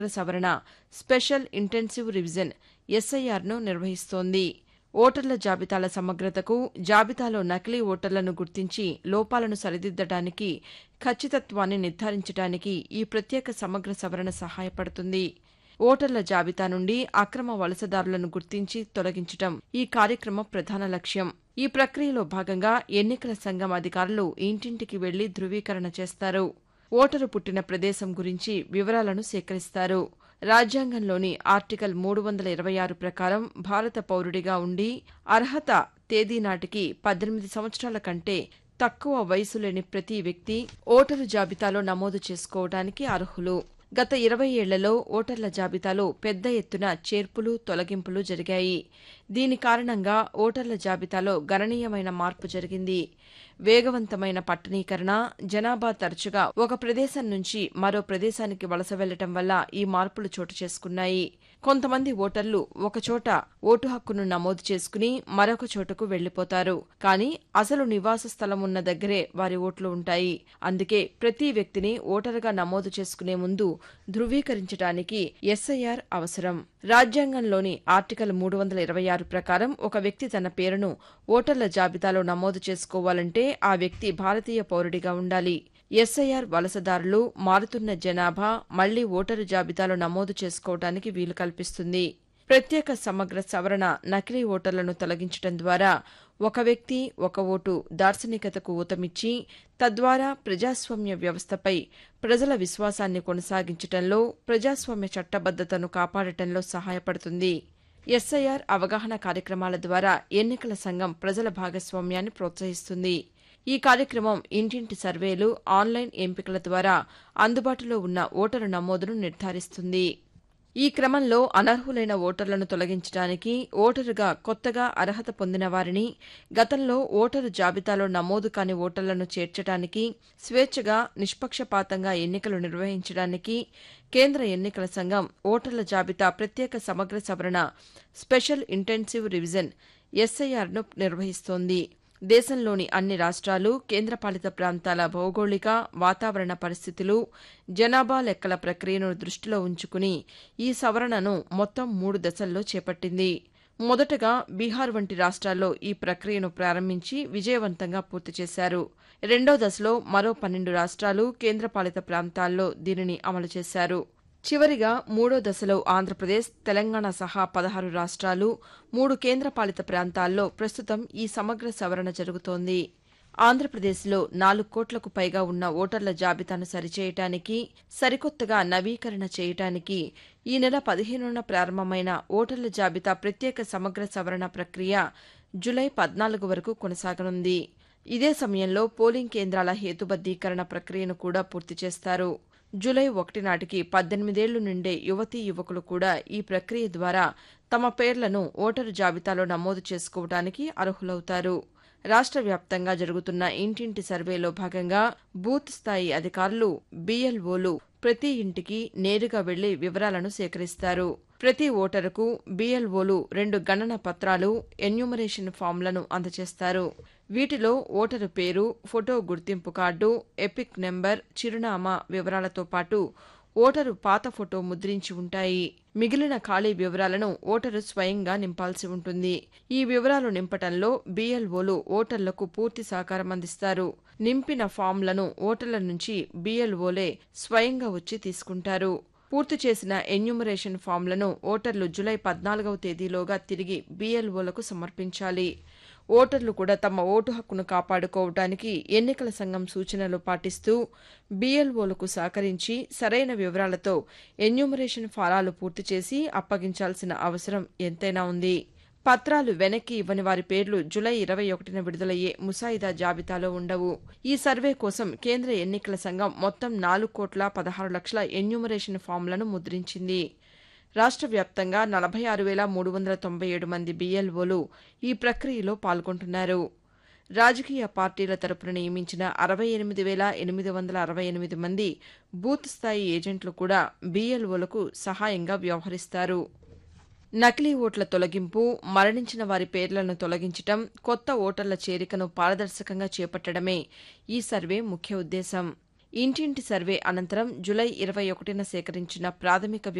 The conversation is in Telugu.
సవరణ స్పెషల్ ఇంటెన్సివ్ రివిజన్ ఎస్ఐఆర్ను నిర్వహిస్తోంది ఓటర్ల జాబితాల సమగ్రతకు జాబితాలో నకిలీ ఓటర్లను గుర్తించి లోపాలను సరిదిద్దడానికి ఖచ్చితత్వాన్ని నిర్ధారించడానికి ఈ ప్రత్యేక సమగ్ర సవరణ సహాయపడుతుంది ఓటర్ల జాబితా నుండి అక్రమ వలసదారులను గుర్తించి తొలగించడం ఈ కార్యక్రమం ప్రధాన లక్ష్యం ఈ ప్రక్రియలో భాగంగా ఎన్నికల సంఘం అధికారులు ఇంటింటికి వెళ్లి ధృవీకరణ చేస్తారు ఓటరు పుట్టిన ప్రదేశం గురించి వివరాలను సేకరిస్తారు రాజ్యాంగంలోని ఆర్టికల్ మూడు వందల ఇరవై ఆరు ప్రకారం భారత పౌరుడిగా ఉండి అర్హత తేదీ నాటికి పద్దెనిమిది సంవత్సరాల కంటే తక్కువ వయసు లేని ప్రతి వ్యక్తి ఓటరు జాబితాలో నమోదు చేసుకోవడానికి అర్హులు గత ఇరవై ఏళ్లలో ఓటర్ల జాబితాలో పెద్ద ఎత్తున చేర్పులు తొలగింపులు జరిగాయి దీని కారణంగా ఓటర్ల జాబితాలో గణనీయమైన మార్పు జరిగింది వేగవంతమైన పట్టణీకరణ జనాభా తరచుగా ఒక ప్రదేశం నుంచి మరో ప్రదేశానికి వలస వెళ్లటం వల్ల ఈ మార్పులు చోటు చేసుకున్నాయి కొంతమంది ఓటర్లు ఒకచోట ఓటు హక్కును నమోదు చేసుకుని మరొక చోటకు వెళ్లిపోతారు కానీ అసలు నివాస స్థలం ఉన్న దగ్గరే వారి ఓట్లు ఉంటాయి అందుకే ప్రతి వ్యక్తిని ఓటరుగా నమోదు చేసుకునే ముందు ధృవీకరించడానికి ఎస్ఐఆర్ అవసరం రాజ్యాంగంలోని ఆర్టికల్ మూడు వందల ఇరవై ఆరు ప్రకారం ఒక వ్యక్తి తన పేరును ఓటర్ల జాబితాలో నమోదు చేసుకోవాలంటే ఆ వ్యక్తి భారతీయ పౌరుడిగా ఉండాలి ఎస్ఐఆర్ వలసదారులు మారుతున్న జనాభా మళ్లీ ఓటరు జాబితాలో నమోదు చేసుకోవడానికి వీలు కల్పిస్తుంది ప్రత్యేక సమగ్ర సవరణ నకిలీ ఓటర్లను తొలగించడం ద్వారా ఒక వ్యక్తి ఒక ఓటు దార్శనికతకు ఊతమిచ్చి తద్వారా ప్రజాస్వామ్య వ్యవస్థపై ప్రజల విశ్వాసాన్ని కొనసాగించడంలో ప్రజాస్వామ్య చట్టబద్దతను కాపాడటంలో సహాయపడుతుంది ఎస్ఐఆర్ అవగాహన కార్యక్రమాల ద్వారా ఎన్నికల సంఘం ప్రజల భాగస్వామ్యాన్ని ప్రోత్సహిస్తుంది ఈ కార్యక్రమం ఇంటింటి సర్వేలు ఆన్లైన్ ఎంపికల ద్వారా అందుబాటులో ఉన్న ఓటరు నమోదును నిర్ధారిస్తుంది ఈ క్రమంలో అనర్హులైన ఓటర్లను తొలగించడానికి ఓటరుగా కొత్తగా అర్హత పొందిన వారిని గతంలో ఓటరు జాబితాలో నమోదు కాని ఓటర్లను చేర్చడానికి స్వేచ్ఛగా నిష్పక్షపాతంగా ఎన్నికలు నిర్వహించడానికి కేంద్ర ఎన్నికల సంఘం ఓటర్ల జాబితా ప్రత్యేక సమగ్ర సవరణ స్పెషల్ ఇంటెన్సివ్ రివిజన్ ఎస్ఐఆర్ను నిర్వహిస్తోంది దేశంలోని అన్ని రాష్ట్రాలు కేంద్రపాలిత ప్రాంతాల భౌగోళిక వాతావరణ పరిస్థితులు జనాభా లెక్కల ప్రక్రియను దృష్టిలో ఉంచుకుని ఈ సవరణను మొత్తం మూడు దశల్లో చేపట్టింది మొదటగా బీహార్ వంటి రాష్ట్రాల్లో ఈ ప్రక్రియను ప్రారంభించి విజయవంతంగా పూర్తి చేశారు రెండో దశలో మరో పన్నెండు రాష్ట్రాలు కేంద్రపాలిత ప్రాంతాల్లో దీనిని అమలు చేశారు చివరిగా మూడో దశలో ఆంధ్రప్రదేశ్ తెలంగాణ సహా పదహారు రాష్ట్రాలు మూడు కేంద్రపాలిత ప్రాంతాల్లో ప్రస్తుతం ఈ సమగ్ర సవరణ జరుగుతోంది ఆంధ్రప్రదేశ్లో నాలుగు కోట్లకు పైగా ఉన్న ఓటర్ల జాబితాను సరిచేయటానికి సరికొత్తగా నవీకరణ చేయటానికి ఈ నెల పదిహేనున ప్రారంభమైన ఓటర్ల జాబితా ప్రత్యేక సమగ్ర సవరణ ప్రక్రియ జులై పద్నాలుగు వరకు కొనసాగనుంది ఇదే సమయంలో పోలింగ్ కేంద్రాల హేతుబద్దీకరణ ప్రక్రియను కూడా పూర్తి చేస్తారు జులై ఒకటి నాటికి పద్దెనిమిదేళ్లు నిండే యువతీ యువకులు కూడా ఈ ప్రక్రియ ద్వారా తమ పేర్లను ఓటరు జాబితాలో నమోదు చేసుకోవడానికి అర్హులవుతారు రాష్ట్ర వ్యాప్తంగా జరుగుతున్న ఇంటింటి సర్వేలో భాగంగా బూత్ స్థాయి అధికారులు బీఎల్ఓలు ప్రతి ఇంటికి నేరుగా వెళ్లి వివరాలను సేకరిస్తారు ప్రతి ఓటరుకు బీఎల్ఓలు రెండు గణన పత్రాలు ఎన్యూమరేషన్ ఫామ్లను అందజేస్తారు వీటిలో ఓటరు పేరు ఫోటో గుర్తింపు కార్డు ఎపిక్ నెంబర్ చిరునామా వివరాలతో పాటు ఓటరు పాత ఫోటో ముద్రించి ఉంటాయి మిగిలిన ఖాళీ వివరాలను ఓటరు స్వయంగా నింపాల్సి ఉంటుంది ఈ వివరాలు నింపటంలో బీఎల్ఓలు ఓటర్లకు పూర్తి సహకారం అందిస్తారు నింపిన ఫామ్లను ఓటర్ల నుంచి బీఎల్ఓలే స్వయంగా వచ్చి తీసుకుంటారు పూర్తి చేసిన ఎన్యూమరేషన్ ఫామ్లను ఓటర్లు జులై పద్నాలుగవ తేదీలోగా తిరిగి బీఎల్ఓలకు సమర్పించాలి ఓటర్లు కూడా తమ ఓటు హక్కును కాపాడుకోవడానికి ఎన్నికల సంఘం సూచనలు పాటిస్తూ బీఎల్ఓలకు సహకరించి సరైన వివరాలతో ఎన్యూమరేషన్ ఫారాలు పూర్తి చేసి అప్పగించాల్సిన అవసరం ఎంతైనా ఉంది పత్రాలు వెనక్కి ఇవ్వని వారి పేర్లు జులై ఇరవై ఒకటిన విడుదలయ్యే ముసాయిదా జాబితాలో ఉండవు ఈ సర్వే కోసం కేంద్ర ఎన్నికల సంఘం మొత్తం నాలుగు కోట్ల పదహారు లక్షల ఎన్యూమరేషన్ ఫామ్లను ముద్రించింది రాష్ట్ర వ్యాప్తంగా నలభై ఆరు వేల మూడు వందల తొంభై ఏడు మంది బీఎల్ఓలు ఈ ప్రక్రియలో పాల్గొంటున్నారు రాజకీయ పార్టీల తరపున నియమించిన అరవై ఎనిమిది వేల ఎనిమిది వందల అరవై ఎనిమిది మంది బూత్ స్థాయి ఏజెంట్లు కూడా బీఎల్ఓలకు సహాయంగా వ్యవహరిస్తారు నకిలీ ఓట్ల తొలగింపు మరణించిన వారి పేర్లను తొలగించటం కొత్త ఓటర్ల చేరికను పారదర్శకంగా చేపట్టడమే ఈ సర్వే ముఖ్య ఉద్దేశం ఇంటింటి సర్వే అనంతరం జులై ఇరవై ఒకటిన సేకరించిన ప్రాథమిక